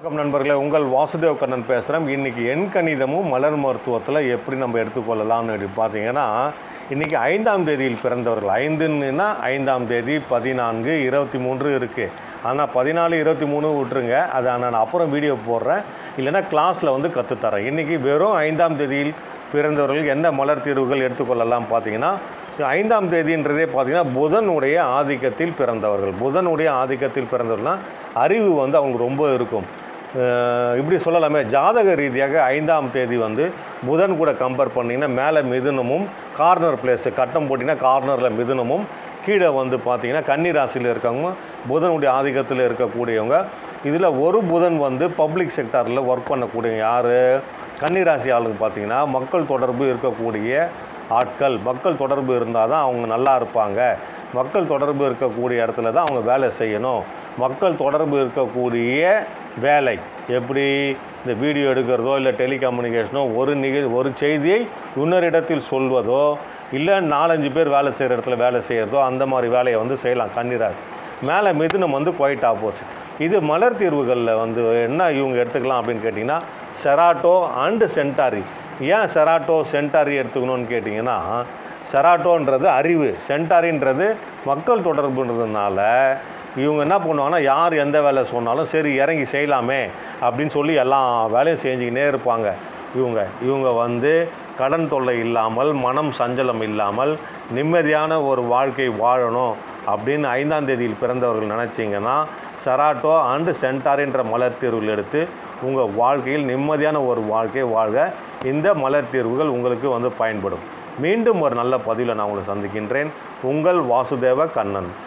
வணக்கம் நண்பர்களே உங்கள் வாசுதேவ் கண்ணன் பேசுகிறேன் இன்றைக்கி எண் கணிதமும் மலர் மருத்துவத்தில் எப்படி நம்ம எடுத்துக்கொள்ளலாம்னு அப்படி பார்த்தீங்கன்னா இன்றைக்கி ஐந்தாம் தேதியில் பிறந்தவர்கள் ஐந்துன்னா ஐந்தாம் தேதி பதினான்கு இருபத்தி மூன்று இருக்குது ஆனால் பதினாலு இருபத்தி மூணு விட்டுருங்க அதை நான் அப்புறம் வீடியோ போடுறேன் இல்லைன்னா கிளாஸில் வந்து கற்றுத்தரேன் இன்றைக்கி வெறும் ஐந்தாம் தேதியில் பிறந்தவர்கள் என்ன மலர் தீர்வுகள் எடுத்துக்கொள்ளலாம் பார்த்தீங்கன்னா ஐந்தாம் தேதின்றதே பார்த்தீங்கன்னா புதனுடைய ஆதிக்கத்தில் பிறந்தவர்கள் புதனுடைய ஆதிக்கத்தில் பிறந்தவர்கள்னால் அறிவு வந்து அவங்களுக்கு ரொம்ப இருக்கும் அஹ் இப்படி சொல்லலாமே ஜாதக ரீதியாக ஐந்தாம் தேதி வந்து புதன் கூட கம்பேர் பண்ணிங்கன்னா மேலே மிதுனமும் கார்னர் பிளேஸு கட்டம் போட்டிங்கன்னா கார்னரில் மிதுனமும் கீழே வந்து பார்த்தீங்கன்னா கன்னி ராசியில் இருக்கவங்க புதனுடைய ஆதிக்கத்தில் இருக்கக்கூடியவங்க இதில் ஒரு புதன் வந்து பப்ளிக் செக்டாரில் ஒர்க் பண்ணக்கூடிய யார் கன்னிராசி ஆளுங்க பார்த்தீங்கன்னா மக்கள் தொடர்பு இருக்கக்கூடிய ஆட்கள் மக்கள் தொடர்பு இருந்தால் தான் அவங்க நல்லா இருப்பாங்க மக்கள் தொடர்பு இருக்கக்கூடிய இடத்துல தான் அவங்க வேலை செய்யணும் மக்கள் தொடர்பு இருக்கக்கூடிய வேலை எப்படி இந்த வீடியோ எடுக்கிறதோ இல்லை டெலிகம்யூனிகேஷனோ ஒரு நிகழ் ஒரு செய்தியை இன்னொரு இடத்தில் சொல்வதோ இல்லை நாலஞ்சு பேர் வேலை செய்கிற இடத்துல வேலை செய்கிறதோ அந்த மாதிரி வேலையை வந்து செய்யலாம் கன்னிராசி மேலே மிதுனம் வந்து குவைட் ஆப்போசிட் இது மலர் தீர்வுகளில் வந்து என்ன இவங்க எடுத்துக்கலாம் அப்படின்னு கேட்டிங்கன்னா செராட்டோ அண்டு சென்டாரி ஏன் செராட்டோ சென்டாரி எடுத்துக்கணும்னு கேட்டிங்கன்னா செராட்டோன்றது அறிவு சென்டாரின்றது மக்கள் தொடர்புன்றதுனால இவங்க என்ன பண்ணுவாங்கன்னா யார் எந்த வேலை சொன்னாலும் சரி இறங்கி செய்யலாமே அப்படின்னு சொல்லி எல்லா வேலையும் செஞ்சுக்கினே இருப்பாங்க இவங்க இவங்க வந்து கடன் தொல்லை இல்லாமல் மனம் சஞ்சலம் இல்லாமல் நிம்மதியான ஒரு வாழ்க்கை வாழணும் அப்படின்னு ஐந்தாம் தேதியில் பிறந்தவர்கள் நினச்சிங்கன்னா செராட்டோ அண்டு சென்டாரின்ற மலர் தீர்வுகள் எடுத்து உங்கள் வாழ்க்கையில் நிம்மதியான ஒரு வாழ்க்கை வாழ்க இந்த மலர் தீர்வுகள் உங்களுக்கு வந்து பயன்படும் மீண்டும் ஒரு நல்ல பதிவில் நான் உங்களை சந்திக்கின்றேன் உங்கள் வாசுதேவ கண்ணன்